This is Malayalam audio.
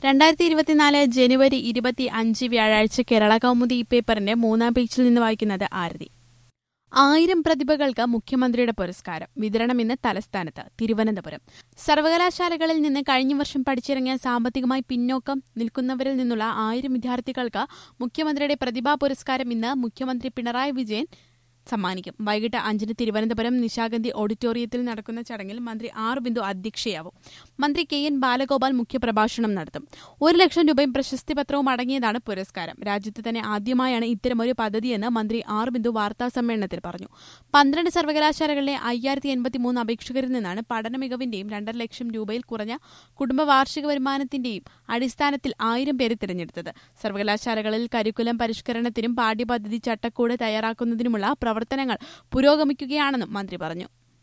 രണ്ടായിരത്തി ഇരുപത്തിനാല് ജനുവരി ഇരുപത്തി അഞ്ച് വ്യാഴാഴ്ച കേരള കൗമുദി ഈ പേപ്പറിന്റെ മൂന്നാം പേജിൽ നിന്ന് വായിക്കുന്നത് ആരതി ആയിരം പ്രതിഭകൾക്ക് മുഖ്യമന്ത്രിയുടെ പുരസ്കാരം വിതരണം ഇന്ന് തലസ്ഥാനത്ത് തിരുവനന്തപുരം സർവകലാശാലകളിൽ നിന്ന് കഴിഞ്ഞ വർഷം പഠിച്ചിറങ്ങിയ സാമ്പത്തികമായി പിന്നോക്കം നിൽക്കുന്നവരിൽ നിന്നുള്ള ആയിരം വിദ്യാർത്ഥികൾക്ക് മുഖ്യമന്ത്രിയുടെ പ്രതിഭാ പുരസ്കാരം ഇന്ന് മുഖ്യമന്ത്രി പിണറായി വിജയൻ സമ്മാനിക്കും വൈകിട്ട് അഞ്ചിന് തിരുവനന്തപുരം നിശാഗന്ധി ഓഡിറ്റോറിയത്തിൽ നടക്കുന്ന ചടങ്ങിൽ മന്ത്രി ആർ ബിന്ദു അധ്യക്ഷയാവും മന്ത്രി കെ എൻ ബാലഗോപാൽ മുഖ്യപ്രഭാഷണം നടത്തും ഒരു ലക്ഷം രൂപയും പ്രശസ്തി പത്രവും അടങ്ങിയതാണ് പുരസ്കാരം രാജ്യത്ത് തന്നെ ആദ്യമായാണ് ഇത്തരമൊരു പദ്ധതിയെന്ന് മന്ത്രി ആർ ബിന്ദു വാർത്താ സമ്മേളനത്തിൽ പറഞ്ഞു പന്ത്രണ്ട് സർവകലാശാലകളിലെ അയ്യായിരത്തി എൺപത്തിമൂന്ന് അപേക്ഷകരിൽ നിന്നാണ് പഠന മികവിന്റെയും രണ്ടര ലക്ഷം രൂപയിൽ കുറഞ്ഞ കുടുംബ വാർഷിക വരുമാനത്തിന്റെയും അടിസ്ഥാനത്തിൽ ആയിരം പേരെ തിരഞ്ഞെടുത്തത് സർവകലാശാലകളിൽ കരിക്കുലം പരിഷ്കരണത്തിനും പാഠ്യപദ്ധതി ചട്ടക്കൂട് തയ്യാറാക്കുന്നതിനുമുള്ള പ്രവർത്തനങ്ങൾ പുരോഗമിക്കുകയാണെന്നും മന്ത്രി പറഞ്ഞു